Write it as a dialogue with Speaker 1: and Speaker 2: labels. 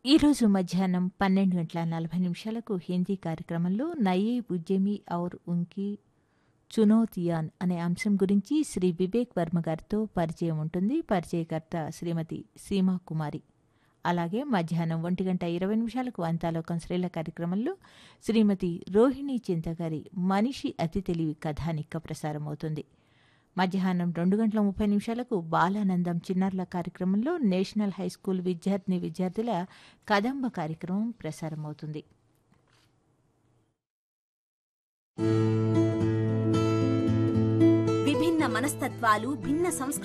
Speaker 1: ఈరోజు మధ్యాహ్నం పన్నెండు గంటల నలభై నిమిషాలకు హిందీ కార్యక్రమంలో నయే ఉద్యమి ఔర్ ఉన్కి చునౌతియాన్ అనే అంశం గురించి శ్రీ వివేక్ వర్మ గారితో పరిచయం ఉంటుంది పరిచయకర్త శ్రీమతి సీమా కుమారి అలాగే మధ్యాహ్నం ఒంటి గంట ఇరవై నిమిషాలకు వంతాలోకం శ్రీల కార్యక్రమంలో శ్రీమతి రోహిణి చింతగారి మనిషి అతి తెలివి కథానిక ప్రసారమవుతుంది మధ్యాహ్నం రెండు గంటల ముప్పై నిమిషాలకు బాలానందం చిన్నారుల కార్యక్రమంలో నేషనల్ హై స్కూల్ విద్యార్థిని విద్యార్థుల కదంబ కార్యక్రమం ప్రసారమవుతుంది
Speaker 2: విభిన్న మనస్తత్వాలు భిన్న సంస్కృతి